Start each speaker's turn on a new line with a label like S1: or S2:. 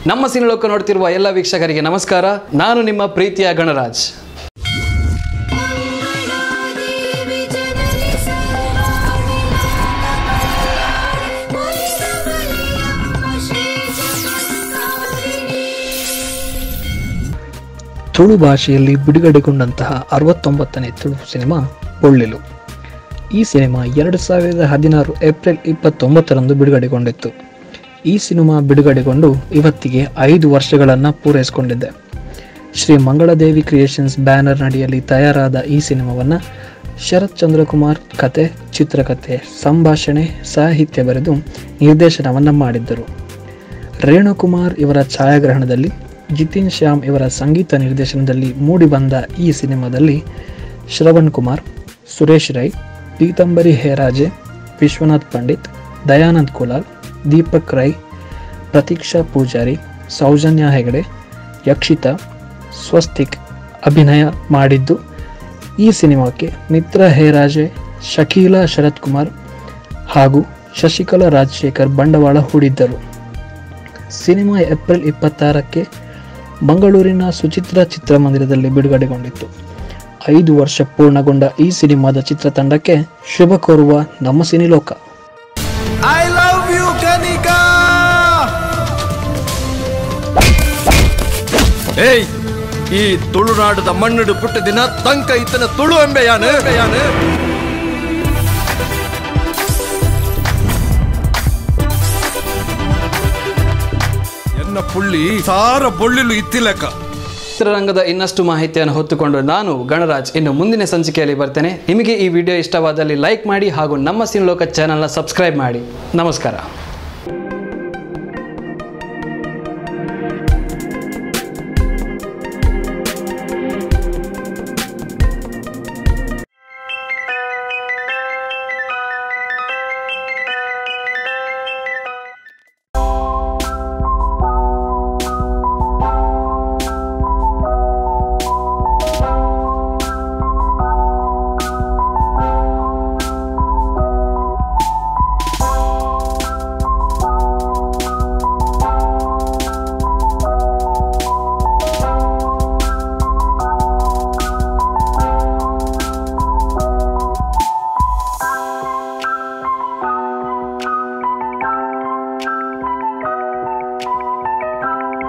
S1: ನಮ್ಮ ಸಿನಿಲೋಕ ನೋಡ್ತಿರುವ ಎಲ್ಲ ವೀಕ್ಷಕರಿಗೆ ನಮಸ್ಕಾರ ನಾನು ನಿಮ್ಮ ಪ್ರೀತಿಯ ಗಣರಾಜ್
S2: ದೇವಿ ಜನನಿ ಸರ್ವಾಭಿಲಾಷ ಶ್ರೀ ಜಗತ್ಕಾರಿಣಿ
S3: ತುಳು ಭಾಷೆಯಲ್ಲಿ ಬಿಡುಗಡೆಗೊಂಡಂತಹ ಅರವತ್ತೊಂಬತ್ತನೇ ತುಳು ಸಿನಿಮಾ ಪೊಳ್ಳಿಲು ಈ ಸಿನಿಮಾ ಎರಡು ಸಾವಿರದ ಹದಿನಾರು ಏಪ್ರಿಲ್ ಇಪ್ಪತ್ತೊಂಬತ್ತರಂದು ಬಿಡುಗಡೆಗೊಂಡಿತ್ತು ಈ ಸಿನಿಮಾ ಬಿಡುಗಡೆಗೊಂಡು ಇವತ್ತಿಗೆ ಐದು ವರ್ಷಗಳನ್ನು ಪೂರೈಸಿಕೊಂಡಿದೆ ಶ್ರೀ ಮಂಗಳದೇವಿ ಕ್ರಿಯೇಷನ್ಸ್ ಬ್ಯಾನರ್ ನಡಿಯಲ್ಲಿ ತಯಾರಾದ ಈ ಸಿನಿಮಾವನ್ನು ಶರತ್ ಚಂದ್ರಕುಮಾರ್ ಕತೆ ಚಿತ್ರಕಥೆ ಸಂಭಾಷಣೆ ಸಾಹಿತ್ಯ ಬರೆದು ನಿರ್ದೇಶನವನ್ನು ಮಾಡಿದ್ದರು ರೇಣುಕುಮಾರ್ ಇವರ ಛಾಯಾಗ್ರಹಣದಲ್ಲಿ ಜಿತಿನ್ ಶ್ಯಾಮ್ ಇವರ ಸಂಗೀತ ನಿರ್ದೇಶನದಲ್ಲಿ ಮೂಡಿಬಂದ ಈ ಸಿನಿಮಾದಲ್ಲಿ ಶ್ರವಣ್ ಕುಮಾರ್ ಸುರೇಶ್ ರೈ ಪೀತಾಂಬರಿ ಹೇರಾಜೆ ವಿಶ್ವನಾಥ್ ಪಂಡಿತ್ ದಯಾನಂದ್ ಕುಲಾಲ್ ದೀಪಕ್ ರೈ ಪ್ರತೀಕ್ಷಾ ಪೂಜಾರಿ ಸೌಜನ್ಯ ಹೆಗಡೆ ಯಕ್ಷಿತಾ ಸ್ವಸ್ತಿಕ್ ಅಭಿನಯ ಮಾಡಿದ್ದು ಈ ಸಿನಿಮಾಕ್ಕೆ ಮಿತ್ರ ಹೇರಾಜೆ ಶಕೀಲಾ ಶರತ್ ಕುಮಾರ್ ಹಾಗೂ ಶಶಿಕಲಾ ರಾಜಶೇಖರ್ ಬಂಡವಾಳ ಹೂಡಿದ್ದರು ಸಿನಿಮಾ ಏಪ್ರಿಲ್ ಇಪ್ಪತ್ತಾರಕ್ಕೆ ಮಂಗಳೂರಿನ ಸುಚಿತ್ರ ಚಿತ್ರಮಂದಿರದಲ್ಲಿ ಬಿಡುಗಡೆಗೊಂಡಿತ್ತು ಐದು ವರ್ಷ ಪೂರ್ಣಗೊಂಡ ಈ ಸಿನಿಮಾದ ಚಿತ್ರತಂಡಕ್ಕೆ ಶುಭ ಕೋರುವ ನಮ್ಮ ಸಿನಿಲೋಕ
S4: ಐ ಲವ್ ಯು ಕನಿಕಾ ಏಯ್ ಈ ತುಳುನಾಡದ ಮಣ್ಣಿಡು ಪುಟ್ಟ ದಿನ ತಂಕ ಇತ್ತನ ತುಳು ಎಂಬೆಯಾನು ಎಂಬೆಯಾನು ಎನ್ನ ಪುಳ್ಳಿ ಸಾರ ಬೊಳ್ಳಿಲು ಇತ್ತಿಲೆಕ್ಕ
S1: ಚಿತ್ರರಂಗದ ಇನ್ನಷ್ಟು ಮಾಹಿತಿಯನ್ನು ಹೊತ್ತುಕೊಂಡು ನಾನು ಗಣರಾಜ್ ಇನ್ನು ಮುಂದಿನ ಸಂಚಿಕೆಯಲ್ಲಿ ಬರ್ತೇನೆ ನಿಮಗೆ ಈ ವಿಡಿಯೋ ಇಷ್ಟವಾದಲ್ಲಿ ಲೈಕ್ ಮಾಡಿ ಹಾಗೂ ನಮ್ಮ ಸಿನಿಲೋಕ ಚಾನಲ್ನ ಸಬ್ಸ್ಕ್ರೈಬ್ ಮಾಡಿ ನಮಸ್ಕಾರ